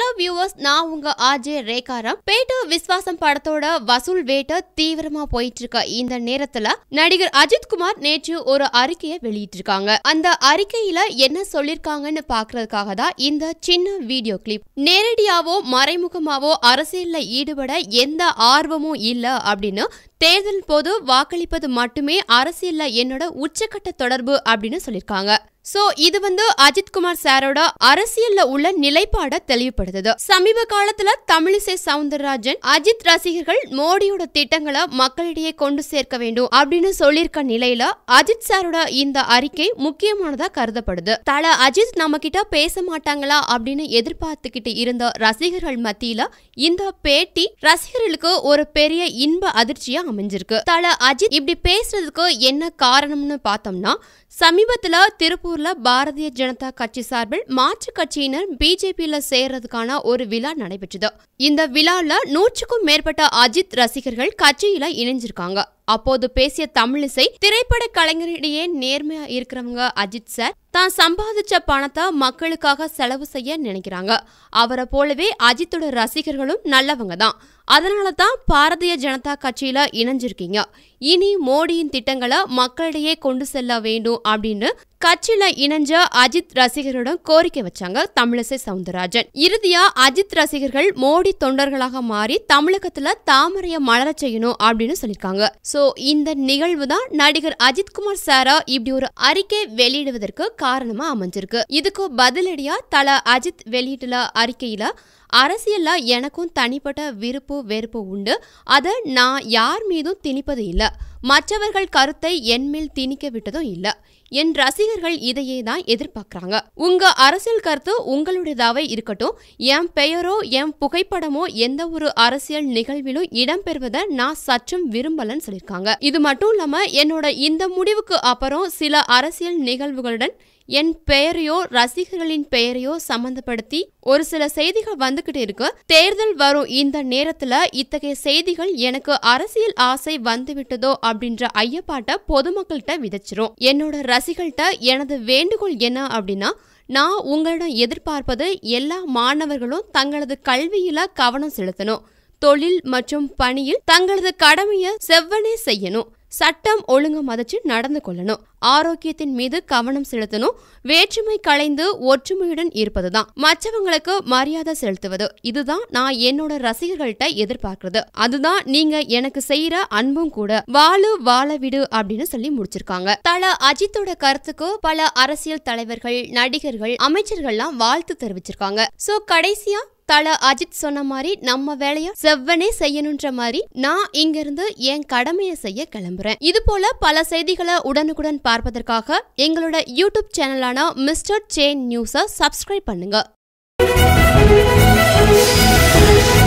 viewers நான் உங்க RJ ரேகாராம் பேட்ட விஸ்வாசம் படத்தோட வசூல் வேட்டை தீவிரமா போயிட்டு இருக்க இந்த நேரத்துல நடிகர் அஜித் குமார் நேற்று ஒரு அறிக்கையை வெளியிட்டிருக்காங்க அந்த அறிக்கையில என்ன சொல்லிருக்காங்கன்னு பாக்குறதுக்காக தான் இந்த சின்ன வீடியோ கிளிப் நேரடியாவோ மறைமுகமாவோ அரசியல்ல ஈடுபட எந்த ஆர்வமும் இல்ல அப்படின்னு தேர்தல் போது வாக்களிப்பது மட்டுமே அரசியல்ல என்னோட உச்சக்கட்ட தொடர்பு அப்படின்னு சொல்லிருக்காங்க சோ இது வந்து அஜித் குமார் சாரோட அரசியல்ல உள்ள நிலைப்பாட தெளிவுபடுத்துது சமீப காலத்துல தமிழிசை சவுந்தரராஜன் அஜித் ரசிகர்கள் மோடியோட திட்டங்களை மக்களிடையே கொண்டு சேர்க்க வேண்டும் அப்படின்னு சொல்லியிருக்க நிலையில அஜித் சாரோட இந்த அறிக்கை முக்கியமானதா கருதப்படுது தல அஜித் நம்ம கிட்ட பேச மாட்டாங்களா அப்படின்னு எதிர்பார்த்துக்கிட்டு இருந்த ரசிகர்கள் மத்தியில இந்த பேட்டி ரசிகர்களுக்கு ஒரு பெரிய இன்ப அதிர்ச்சியா அமைஞ்சிருக்கு தல அஜித் இப்படி பேசுறதுக்கு என்ன காரணம்னு பார்த்தோம்னா சமீபத்துல திருப்பூர்ல பாரதிய ஜனதா கட்சி சார்பில் மாற்றுக் கட்சியினர் பிஜேபியில சேர்றதுக்கான ஒரு விழா நடைபெற்றது இந்த விழால நூற்றுக்கும் மேற்பட்ட அஜித் ரசிகர்கள் கட்சியில இணைஞ்சிருக்காங்க அப்போது பேசிய தமிழிசை திரைப்பட கலைஞரிடையே நேர்மையா இருக்கிறவங்க அஜித் சார் தான் சம்பாதிச்ச பணத்தை மக்களுக்காக செலவு செய்ய நினைக்கிறாங்க அவரை போலவே அஜித்தோட ரசிகர்களும் நல்லவங்க தான் அதனால தான் பாரதிய ஜனதா கட்சியில இணைஞ்சிருக்கீங்க இனி மோடியின் திட்டங்களை மக்களிடையே கொண்டு செல்ல வேண்டும் அப்படின்னு கட்சியில இணைஞ்ச அஜித் ரசிகர்களிடம் கோரிக்கை வச்சாங்க தமிழிசை சவுந்தரராஜன் இறுதியா அஜித் ரசிகர்கள் மோடி தொண்டர்களாக மாறி தமிழகத்துல தாமரைய மலரச் செய்யணும் அப்படின்னு சொல்லிருக்காங்க சோ இந்த நிகழ்வு தான் நடிகர் அஜித் குமார் சாரா இப்படி ஒரு அறிக்கை வெளியிடுவதற்கு காரணமா அமைஞ்சிருக்கு இதுக்கு பதிலடியா தல அஜித் வெளியிட்டுள்ள அறிக்கையில அரசியல்ல எனக்கும் தனிப்பட்ட விருப்பு வெறுப்பு உண்டு அதை நான் யார் மீதும் திணிப்பது இல்ல மற்றவர்கள் கருத்தை என் மேல் திணிக்க விட்டதும் இல்ல என் ரசிகர்கள் இதையே தான் எதிர்பார்க்கறாங்க உங்க அரசியல் கருத்து உங்களுடையதாவே இருக்கட்டும் என் பெயரோ என் புகைப்படமோ எந்த ஒரு அரசியல் நிகழ்விலும் இடம்பெறுவதை நான் சற்றும் விரும்பலன்னு சொல்லியிருக்காங்க இது மட்டும் இல்லாம என்னோட இந்த முடிவுக்கு அப்புறம் சில அரசியல் நிகழ்வுகளுடன் என் பெயரையோ ரசிகர்களின் பெயரையோ சம்பந்தப்படுத்தி ஒரு சில செய்திகள் வந்துகிட்டு இருக்கு தேர்தல் வரும் இந்த நேரத்துல இத்தகைய செய்திகள் எனக்கு அரசியல் ஆசை வந்துவிட்டதோ அப்படின்ற ஐயப்பாட்டை பொதுமக்கள்கிட்ட விதைச்சிரும் என்னோட ரசிகள்கிட்ட எனது வேண்டுகோள் என்ன அப்படின்னா நான் உங்களிடம் எதிர்பார்ப்பது எல்லா மாணவர்களும் தங்களது கல்வியில கவனம் செலுத்தணும் தொழில் மற்றும் பணியில் தங்களது கடமையை செவ்வனே செய்யணும் சட்டம் ஒழுங்கு மதிச்சு நடந்து கொள்ளணும் ஆரோக்கியத்தின் மீது கவனம் செலுத்தணும் வேற்றுமை களைந்து ஒற்றுமையுடன் இருப்பதுதான் மற்றவங்களுக்கு மரியாதை செலுத்துவது இதுதான் நான் என்னோட ரசிகர்கள்ட்ட எதிர்பார்க்கறது அதுதான் நீங்க எனக்கு செய்யற அன்பும் கூட வாழு வாழ விடு அப்படின்னு சொல்லி முடிச்சிருக்காங்க தல அஜித்தோட கருத்துக்கு பல அரசியல் தலைவர்கள் நடிகர்கள் அமைச்சர்கள்லாம் வாழ்த்து தெரிவிச்சிருக்காங்க சோ கடைசியா தல அஜித் சொன்ன மாதிரி நம்ம வேலைய செவ்வனே செய்யணுன்ற மாதிரி நான் இங்க இருந்து என் கடமையை செய்ய கிளம்புறேன் இது போல பல செய்திகளை உடனுக்குடன் பார்ப்பதற்காக எங்களோட யூடியூப் சேனலான மிஸ்டர் சேன் நியூஸை சப்ஸ்கிரைப் பண்ணுங்க